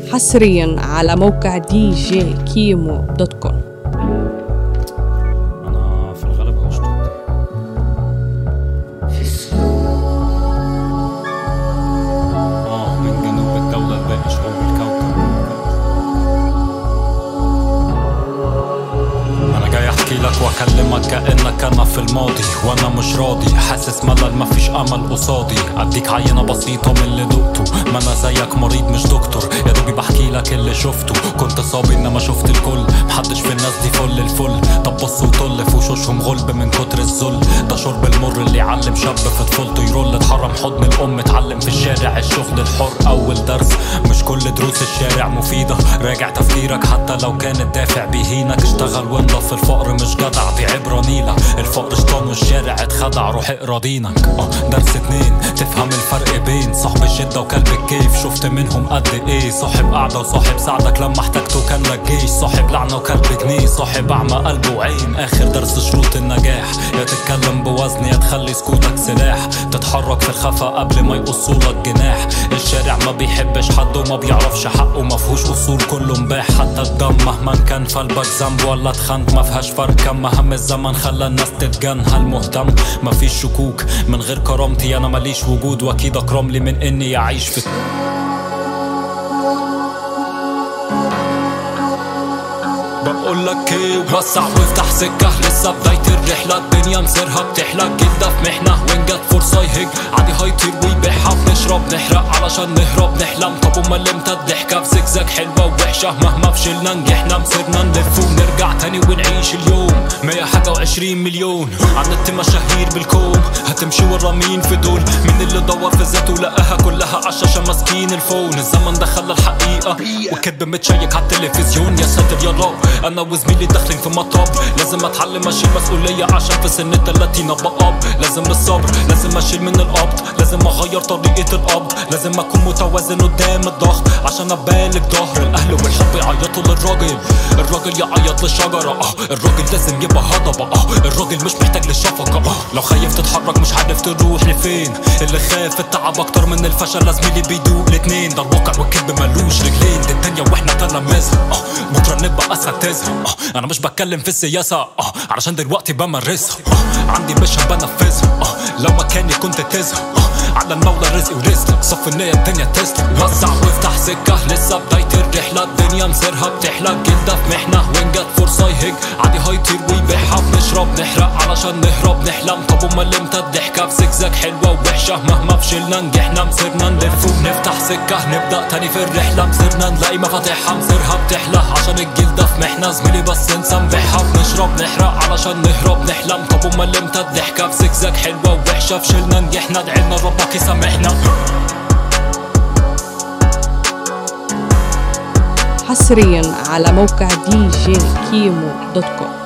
حصريا على موقع دي جي كيمو دوت كوم انا في الغالب هشطب اه من جنوب الدولة لباقي شعوب الكوكب انا جاي احكي لك واكلمك كانك انا في الماضي وانا مش راضي حاسس ملل مفيش امل قصادي اديك عينه بسيطه من اللي دقته ما انا زيك مريض مش دكتور يا دوبي بحكي لك اللي شفته كنت صابي انما شفت الكل محدش في الناس دي فل الفل طب بص وطل في وشوشهم غلب من كتر الذل ده شرب المر اللي يعلم شاب في طفولته يرول اتحرم حضن الام اتعلم في الشارع الشغل الحر اول درس مش كل دروس الشارع مفيده راجع تفكيرك حتى لو كان الدافع بيهينك اشتغل وانضف الفقر مش جدع دي عبره نيله الفقر شطان والشارع اتخدع روح اقرا دينك اه درس اتنين تفهم الفرق بين صاحب الشده وكلب الكيف شفت منهم قد ايه صاحب قعده وصاحب ساعدك لما احتجته كان لك جيش صاحب لعنه وكلب جنيه صاحب اعمى قلب وعين اخر درس شروط النجاح يا تتكلم بوزن يا تخلي سكوتك سلاح تتحرك في الخفا قبل ما يقصولك جناح الشارع ما بيحبش حد وما بيعرفش حقه ما فيهوش اصول كله مباح حتى الدم مهما كان في قلبك ذنب ولا اتخنت ما فيهاش فرق كم مهم الزمن خلى الناس تتجن هل مهتم ما فيش شكوك من غير كرامتي انا ماليش وجود واكيد اكرم لي من اني اعيش في بقول لك ايه وسع وافتح سكه لسه بدايه الرحله الدنيا مسيرها بتحلى جدا في محنه وين جت فرصه يهج عادي هيطير ويبيعها بنشرب نحرق علشان نهرب نحلم طب امال امتى الضحكه في زجزاج حلوه ووحشه مهما فشلنا نجحنا مسيرنا نلف ونرجع تاني ونعيش اليوم مية حاجه وعشرين مليون عن النت مشاهير بالكوم هتمشي ورا مين في دول مين اللي دور في ذاته لقاها كلها عشاشة ماسكين الفون الزمن ده خلى الحقيقه والكذب متشيك على التلفزيون يا ساتر يا رب انا وزميلي داخلين في مطب لازم اتعلم اشيل مسؤوليه عشان في سن التلاتين ابقى اب لازم الصبر لازم اشيل من القبض لازم اغير طريقه القبض لازم اكون متوازن قدام الضغط عشان ابالغ ظهر الاهل والحب يعيطوا للراجل الراجل يعيط للشجره اه الراجل لازم يبقى هضبه اه الراجل مش محتاج للشفقه اه لو خايف تتحرك مش عارف تروح لفين اللي خاف التعب اكتر من الفشل لازم اللي بيدوق الاتنين ده الواقع والكذب ملوش رجلين دي الدنيا واحنا تلامذها اه بكره نبقى اساتذها اه انا مش بتكلم في السياسه اه علشان دلوقتي بمارسها اه عندي ميشن بنفذها اه لو مكاني كنت تزهق اه على المولى رزقي ورزقك صف النية الدنيا تسلك وسع وافتح سكة لسه بداية الرحلة الدنيا مسيرها بتحلى جلدة في محنة وين جت فرصة يهج عادي هيطير ويبيعها بنشرب نحرق علشان نهرب نحلم طب امال امتى الضحكة في زجزاج حلوة ووحشة مهما فشلنا نجحنا مسيرنا نلف ونفتح سكة نبدأ تاني في الرحلة مسيرنا نلاقي مفاتيحها مسيرها بتحلى عشان الجلدة في محنة زميلي بس انسى نبيعها بنشرب نحرق علشان نهرب نحلم طب امال امتى الضحكة في زجزاج حلوة ووحشة فشلنا نجحنا دعينا ربك يسامحنا حصريا على موقع دي جي كيمو دوت كوم